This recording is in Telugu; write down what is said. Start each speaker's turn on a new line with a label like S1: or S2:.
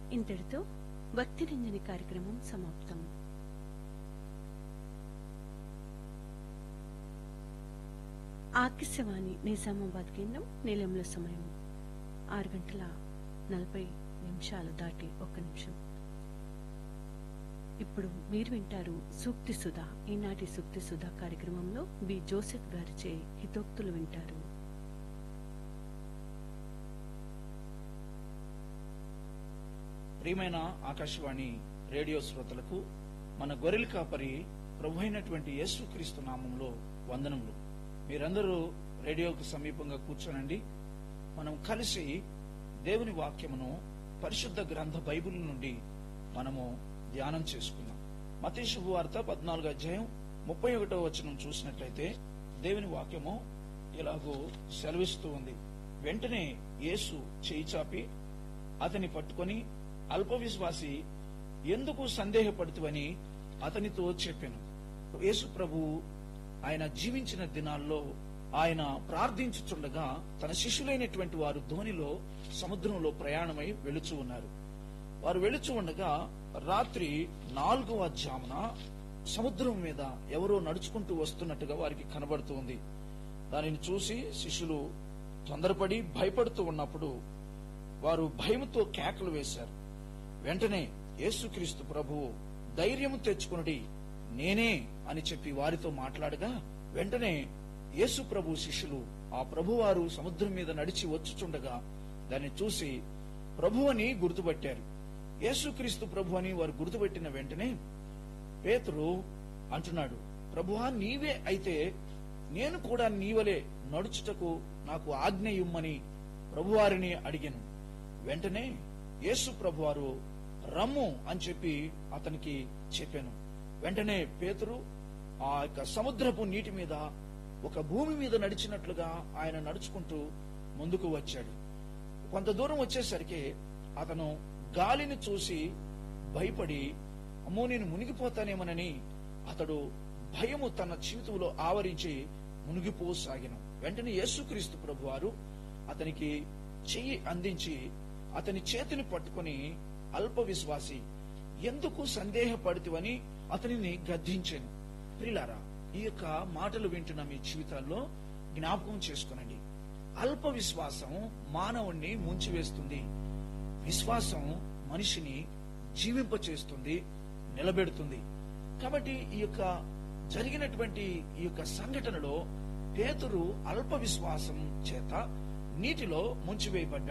S1: ఇంతటితో భక్తి రంజని కార్యక్రమం సమాప్తం ఆకాశవాణి నిజామాబాద్ కేంద్రం నిలయంలో సమయం ఆరు గంటల నలభై నిమిషాలు దాటి ఒక్క నిమిషం ఇప్పుడు మీరు వింటారు సూక్తి సుధా ఈనాటి సూక్తి సుధా కార్యక్రమంలో బి జోసెఫ్ గారిచే హితోక్తులు వింటారు
S2: ప్రియమైన ఆకాశవాణి రేడియో శ్రోతలకు మన గొర్రెల కాపరి ప్రభు అయినటువంటి యేసుక్రీస్తు నామంలో వందనములు మీరందరూ రేడియోకు సమీపంగా కూర్చోనండి మనం కలిసి దేవుని వాక్యమును పరిశుద్ధ గ్రంథ బైబిల్ నుండి మనము ధ్యానం చేసుకుందాం మతేషు వార్త పద్నాలుగు అధ్యాయం ముప్పై ఒకటో వచనం చూసినట్లయితే దేవుని వాక్యము ఇలాగూ సెలవిస్తూ ఉంది వెంటనే యేసు చేయి చాపి అతని పట్టుకొని అల్ప విశ్వాసి ఎందుకు సందేహపడుతువని అతనితో చెప్పాను యేసు ప్రభు ఆయన జీవించిన దినాల్లో ఆయన ప్రార్థించుచుండగా తన శిష్యులైనటువంటి వారు ధోనిలో సముద్రంలో ప్రయాణమై వెళుచూ ఉన్నారు వారు వెళుచూ ఉండగా రాత్రి నాలుగవ జామున సముద్రం మీద ఎవరో నడుచుకుంటూ వస్తున్నట్టుగా వారికి కనబడుతుంది దానిని చూసి శిష్యులు తొందరపడి భయపడుతూ ఉన్నప్పుడు వారు భయముతో కేకలు వేశారు వెంటనే యేసుక్రీస్తు ప్రభువు ధైర్యము తెచ్చుకునుడి నేనే అని చెప్పి వారితో మాట్లాడగా వెంటనే యేసు ప్రభు శిష్యులు ఆ ప్రభువారు సముద్రం మీద నడిచి వచ్చుచుండగా దాన్ని చూసి ప్రభు అని గుర్తుపట్టారు యేసుక్రీస్తు ప్రభు అని వారు గుర్తుపెట్టిన వెంటనే పేతురు అంటున్నాడు ప్రభువా నీవే అయితే నేను కూడా నీవలే నడుచుటకు నాకు ఆజ్ఞ ఇమ్మని ప్రభువారిని అడిగాను వెంటనే యేసు ప్రభువారు రమ్ము అని చెప్పి అతనికి చెప్పాను వెంటనే పేతురు ఆ యొక్క సముద్రపు నీటి మీద ఒక భూమి మీద నడిచినట్లుగా ఆయన నడుచుకుంటూ ముందుకు వచ్చాడు కొంత దూరం వచ్చేసరికి అతను గాలిని చూసి భయపడి అమ్మో నేను మునిగిపోతానేమోనని అతడు భయము తన జీవితంలో ఆవరించి మునిగిపోసాగిన వెంటనే యేసుక్రీస్తు ప్రభువారు అతనికి చెయ్యి అందించి అతని చేతిని పట్టుకొని అల్ప విశ్వాసి ఎందుకు సందేహపడుతువని అతనిని గద్దించాను ప్రిలారా ఈ యొక్క మాటలు వింటున్న మీ జీవితాల్లో జ్ఞాపకం చేసుకునండి అల్ప విశ్వాసం మానవుణ్ణి ముంచివేస్తుంది విశ్వాసం మనిషిని జీవింపచేస్తుంది నిలబెడుతుంది కాబట్టి ఈ యొక్క జరిగినటువంటి ఈ యొక్క సంఘటనలో పేతురు అల్ప విశ్వాసం చేత నీటిలో ముంచివేయబడ్డాడు